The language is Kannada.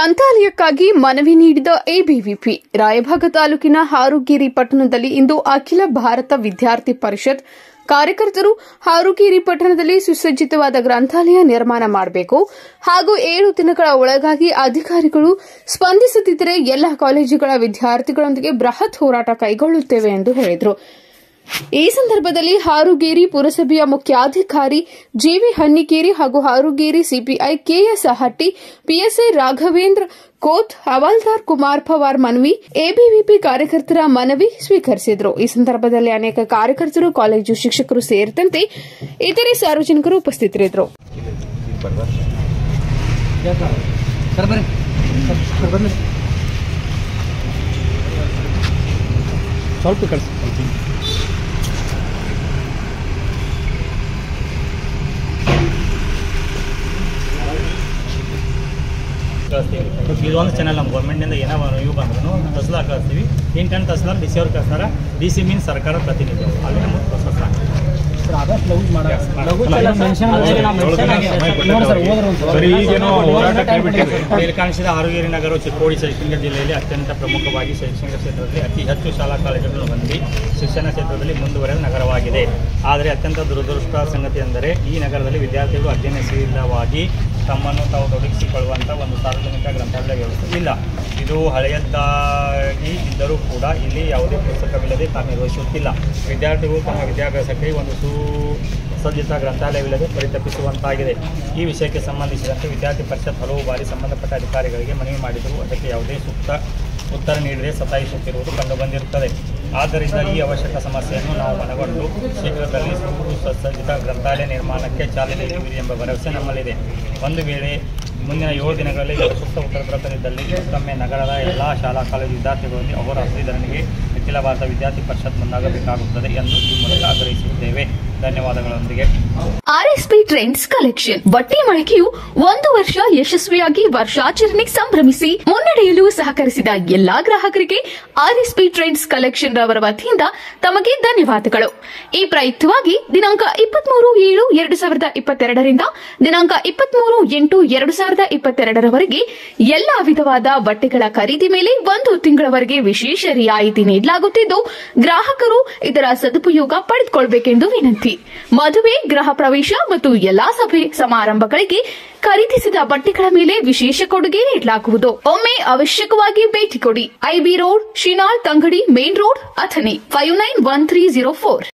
ಗ್ರಂಥಾಲಯಕ್ಕಾಗಿ ಮನವಿ ನೀಡಿದ ಎಬಿವಿಪಿ ರಾಯಭಾಗ ತಾಲೂಕಿನ ಹಾರುಗೇರಿ ಪಟ್ಟಣದಲ್ಲಿ ಇಂದು ಅಖಿಲ ಭಾರತ ವಿದ್ಯಾರ್ಥಿ ಪರಿಷತ್ ಕಾರ್ಯಕರ್ತರು ಹಾರುಗೇರಿ ಪಟ್ಟಣದಲ್ಲಿ ಸುಸಜ್ಜಿತವಾದ ಗ್ರಂಥಾಲಯ ನಿರ್ಮಾಣ ಮಾಡಬೇಕು ಹಾಗೂ ಏಳು ದಿನಗಳ ಒಳಗಾಗಿ ಅಧಿಕಾರಿಗಳು ಸ್ಪಂದಿಸದಿದ್ದರೆ ಎಲ್ಲ ಕಾಲೇಜುಗಳ ವಿದ್ಯಾರ್ಥಿಗಳೊಂದಿಗೆ ಬೃಹತ್ ಹೋರಾಟ ಕೈಗೊಳ್ಳುತ್ತೇವೆ ಎಂದು ಹೇಳಿದರು ಈ ಸಂದರ್ಭದಲ್ಲಿ ಹಾರುಗೇರಿ ಪುರಸಭೆಯ ಮುಖ್ಯಾಧಿಕಾರಿ ಜೆವಿ ಹನ್ನಿಕೇರಿ ಹಾಗೂ Harugeri CPI KS Hatti PSI Raghavendra Koth ಹವಾಲ್ದಾರ್ ಕುಮಾರ್ ಪವಾರ್ ಮನವಿ ಎಬಿವಿಪಿ ಕಾರ್ಯಕರ್ತರ ಮನವಿ ಸ್ವೀಕರಿಸಿದರು ಈ ಸಂದರ್ಭದಲ್ಲಿ ಅನೇಕ ಕಾರ್ಯಕರ್ತರು ಕಾಲೇಜು ಶಿಕ್ಷಕರು ಸೇರಿದಂತೆ ಇತರೆ ಸಾರ್ವಜನಿಕರು ಉಪಸ್ಥಿತರಿದ್ದರು ಸರ್ ಬರ್ರಿ ಸರ್ ಬನ್ನಿ ಸ್ವಲ್ಪ ಕಳಿಸಿ ಕಳಿಸ್ತೀವಿ ಇದೊಂದು ಚಾನಲ್ ನಮ್ಮ ಗೌರ್ಮೆಂಟಿಂದ ಏನೋ ಇವು ಬಂದ್ರು ತಹಸೀಲ್ದಾರ್ ಕಳಿಸ್ತೀವಿ ಇಂಟೆಂಟ್ ತಹಸೀಲ್ದಾರ್ ಡಿ ಸಿ ಅವ್ರು ಕಳಿಸ್ತಾರೆ ಡಿ ಸಿ ಮೀನ್ ಸರ್ಕಾರ ಪ್ರತಿನಿಧಿ ಅಲ್ಲಿ ನಮಗೆ ಪ್ರೊಸೆಸ್ ಆಗ್ತದೆ ಸರ್ ಆದಷ್ಟು ಲಘು ಮಾಡ ಲಘು ಅಲ್ಲ, ಮೆನ್ಷನ್ ನೋಡಿ ಸರ್ ಹೋದ್ರೆ ಒಂದು ಸರಿ, ಈಗೇನೋ ಹೋರಾಟ ಕೈಬಿಟ್ಟಿದೆ. ಮೇಲ್ಕಾಣಿಸಿದ ಆರೋಗ್ಯ ನಗರವು ಚಿಕ್ಕೋಡಿ ಶೈಕ್ಷಣಿಕ ಜಿಲ್ಲೆಯಲ್ಲಿ ಅತ್ಯಂತ ಪ್ರಮುಖವಾಗಿ ಶೈಕ್ಷಣಿಕ ಕ್ಷೇತ್ರದಲ್ಲಿ ಅತಿ ಹೆಚ್ಚು ಶಾಲಾ ಕಾಲೇಜುಗಳನ್ನು ಹೊಂದಿ ಶಿಕ್ಷಣ ಕ್ಷೇತ್ರದಲ್ಲಿ ಮುಂದುವರೆದ ನಗರವಾಗಿದೆ ಆದರೆ ಅತ್ಯಂತ ದುರದೃಷ್ಟ ಸಂಗತಿ ಎಂದರೆ ಈ ನಗರದಲ್ಲಿ ವಿದ್ಯಾರ್ಥಿಗಳು ಅಧ್ಯಯನಶೀಲವಾಗಿ ತಮ್ಮನ್ನು ತಾವು ತೊಡಗಿಸಿಕೊಳ್ಳುವಂಥ ಒಂದು ಸಾರ್ವಜನಿಕ ಗ್ರಂಥಾಲಯ ವ್ಯವಸ್ಥೆ ಇಲ್ಲ ಇದು ಹಳೆಯದಾಗಿ ಇದ್ದರೂ ಕೂಡ ಇಲ್ಲಿ ಯಾವುದೇ ಪುಸ್ತಕವಿಲ್ಲದೆ ಕಾರ್ಯನಿರ್ವಹಿಸುತ್ತಿಲ್ಲ ವಿದ್ಯಾರ್ಥಿಗಳು ತಮ್ಮ ವಿದ್ಯಾಭ್ಯಾಸಕ್ಕೆ ಒಂದು ಸುಸಜ್ಜಿತ ಗ್ರಂಥಾಲಯವಿಲ್ಲದೆ ಪರಿತಪಿಸುವಂತಾಗಿದೆ ಈ ವಿಷಯಕ್ಕೆ ಸಂಬಂಧಿಸಿದಂತೆ ವಿದ್ಯಾರ್ಥಿ ಪರಿಷತ್ ಹಲವು ಬಾರಿ ಸಂಬಂಧಪಟ್ಟ ಅಧಿಕಾರಿಗಳಿಗೆ ಮನವಿ ಮಾಡಿದರೂ ಅದಕ್ಕೆ ಯಾವುದೇ ಸೂಕ್ತ ಉತ್ತರ ನೀಡದೆ ಸತಾಯಿಸುತ್ತಿರುವುದು ಕಂಡುಬಂದಿರುತ್ತದೆ ಆದ್ದರಿಂದ ಈ ಅವಶ್ಯಕ ಸಮಸ್ಯೆಯನ್ನು ನಾವು ಮನಗೊಂಡು ಶೀಘ್ರದಲ್ಲಿ ಸುಸಜ್ಜಿತ ಗ್ರಂಥಾಲಯ ನಿರ್ಮಾಣಕ್ಕೆ ಚಾಲನೆ ನೀಡುವಿರಿ ಎಂಬ ಭರವಸೆ ನಮ್ಮಲ್ಲಿದೆ ಒಂದು ವೇಳೆ ಮುಂದಿನ ಏಳು ದಿನಗಳಲ್ಲಿ ಇದರ ಸೂಕ್ತ ಉತ್ತರ ದೊರಕದಿದ್ದಲ್ಲಿ ಮತ್ತೊಮ್ಮೆ ನಗರದ ಎಲ್ಲ ಶಾಲಾ ಕಾಲೇಜು ವಿದ್ಯಾರ್ಥಿಗಳಲ್ಲಿ ಅವರ ಧರಣಿಗೆ ಅಖಿಲ ಭಾರತ ವಿದ್ಯಾರ್ಥಿ ಪರಿಷತ್ ಮುಂದಾಗಬೇಕಾಗುತ್ತದೆ ಎಂದು ಈ ಮೂಲಕ ಆಗ್ರಹಿಸುತ್ತೇವೆ ಧನ್ಯವಾದಗಳೊಂದಿಗೆ ಆರ್ಎಸ್ಪಿ ಟ್ರೆಂಡ್ಸ್ ಕಲೆಕ್ಷನ್ ಬಟ್ಟೆ ಮಳಿಗೆಯು ಒಂದು ವರ್ಷ ಯಶಸ್ವಿಯಾಗಿ ವರ್ಷಾಚರಣೆ ಸಂಭ್ರಮಿಸಿ ಮುನ್ನಡೆಯಲು ಸಹಕರಿಸಿದ ಎಲ್ಲಾ ಗ್ರಾಹಕರಿಗೆ ಆರ್ಎಸ್ಪಿ ಟ್ರೆಂಡ್ಸ್ ಕಲೆಕ್ಷನ್ ರವರ ವತಿಯಿಂದ ತಮಗೆ ಧನ್ಯವಾದಗಳು ಈ ಪ್ರಯುಕ್ತವಾಗಿ ದಿನಾಂಕ ಇಪ್ಪತ್ಮೂರು ಏಳು ಎರಡು ಸಾವಿರದ ಇಪ್ಪತ್ತೆರಡರಿಂದ ದಿನಾಂಕ ಇಪ್ಪತ್ಮೂರು ಎಂಟು ಎರಡು ಸಾವಿರದ ಇಪ್ಪತ್ತೆರಡರವರೆಗೆ ಎಲ್ಲಾ ವಿಧವಾದ ಬಟ್ಟೆಗಳ ಖರೀದಿ ಮೇಲೆ ಒಂದು ತಿಂಗಳವರೆಗೆ ವಿಶೇಷ ರಿಯಾಯಿತಿ ನೀಡಲಾಗುತ್ತಿದ್ದು ಗ್ರಾಹಕರು ಇದರ ಸದುಪಯೋಗ ಪಡೆದುಕೊಳ್ಳಬೇಕೆಂದು ವಿನಂತಿ ಮದುವೆ ಗೃಹ ಪ್ರವೇಶ ಮತ್ತು ಎಲ್ಲಾ ಸಭೆ ಸಮಾರಂಭಗಳಿಗೆ ಖರೀದಿಸಿದ ಬಟ್ಟೆಗಳ ಮೇಲೆ ವಿಶೇಷ ಕೊಡುಗೆ ನೀಡಲಾಗುವುದು ಒಮ್ಮೆ ಅವಶ್ಯಕವಾಗಿ ಭೇಟಿ ಕೊಡಿ IB road Shinal Tangadi main road Athani five nine one three zero four